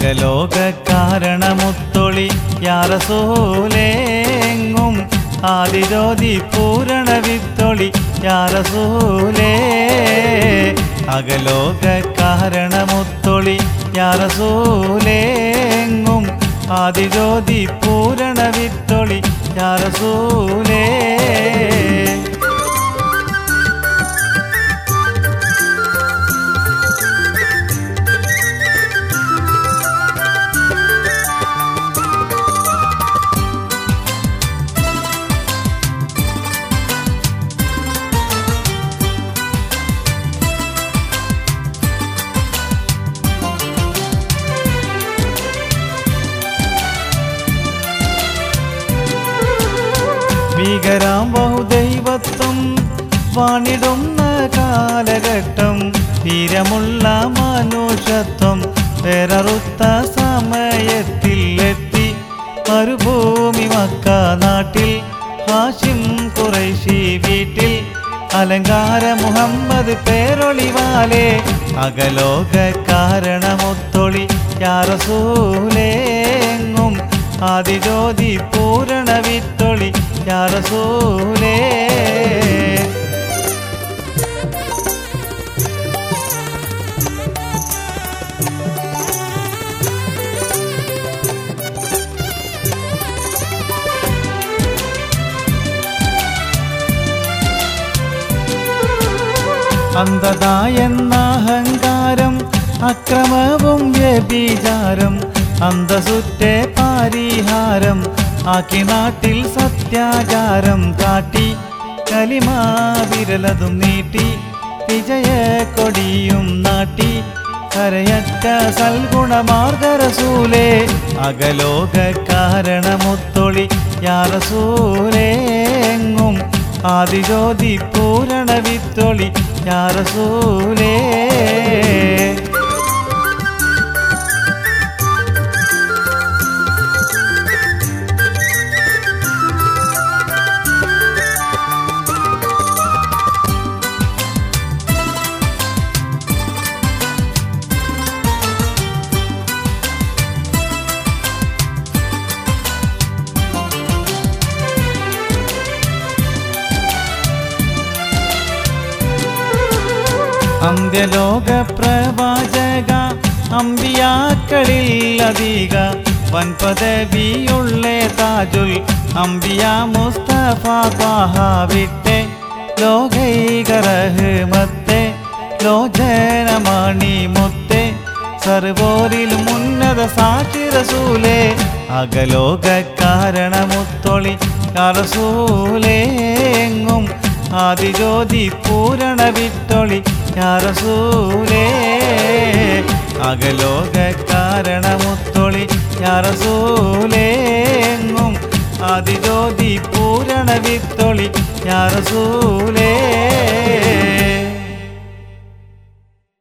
അകലോക കാരണമുത്തൊളി യാറസൂലേങ്ങും ആദിജ്യോതി പൂരണ വിത്തൊളി യാറസൂലേ അകലോക കാരണമുത്തൊളി യാറസൂലേങ്ങും ആദിജ്യോതി പൂരണ വിത്തൊളി യാറസൂലേ ഭീകരാം ബഹുദൈവത്വം വാണിടുന്ന കാലഘട്ടം തീരമുള്ള മനുഷ്യത്വം വേററുത്ത സമയത്തിൽ എത്തി മരുഭൂമി മക്ക നാട്ടിൽ ഹാഷിം കുറൈശി വീട്ടിൽ അലങ്കാര മുഹമ്മദ് പേരൊളിവാലേ അകലോക കാരണമൊത്തൊളി യാറസൂലേങ്ങും ആദിജ്യോതി പൂരണ വിത്തൊളി യാറസൂലേ അന്ധത എന്ന അഹങ്കാരം അക്രമവും വ്യഭിചാരം അന്തസുറ്റേ പാരിഹാരം ആക്കി നാട്ടിൽ സത്യാചാരം കാട്ടി കലിമാ വിരലതും നീട്ടി വിജയ കൊടിയും നാട്ടി കരയറ്റ സൽഗുണമാർഗരസൂലേ അകലോക കാരണമുത്തൊളി യാറസൂലേങ്ങും ആദിജ്യോതി പൂരണ വിത്തൊളി യാറസൂലേ അന്ത്യലോക പ്രവാചക അമ്പിയാക്കളിൽ അധിക വൻപദവിയുള്ള താജുൽ അമ്പിയ മുസ്തഫ ത്വാഹ വിട്ടെ ലോകൈക റഹ്മത്തെ ലോചനമണി മുത്തെ സർവോരിലും ഉന്നത സാക്ഷി റസൂലേ അകലോക കാരണമുത്തൊളി കറസൂലേങ്ങും ആദിജ്യോതി പൂരണ വിത്തൊളി യാറസൂലേ അകലോക കാരണമുത്തൊളി യാറസൂലേങ്ങും ആദിജ്യോതി പൂരണ വിത്തൊളി യാറസൂലേ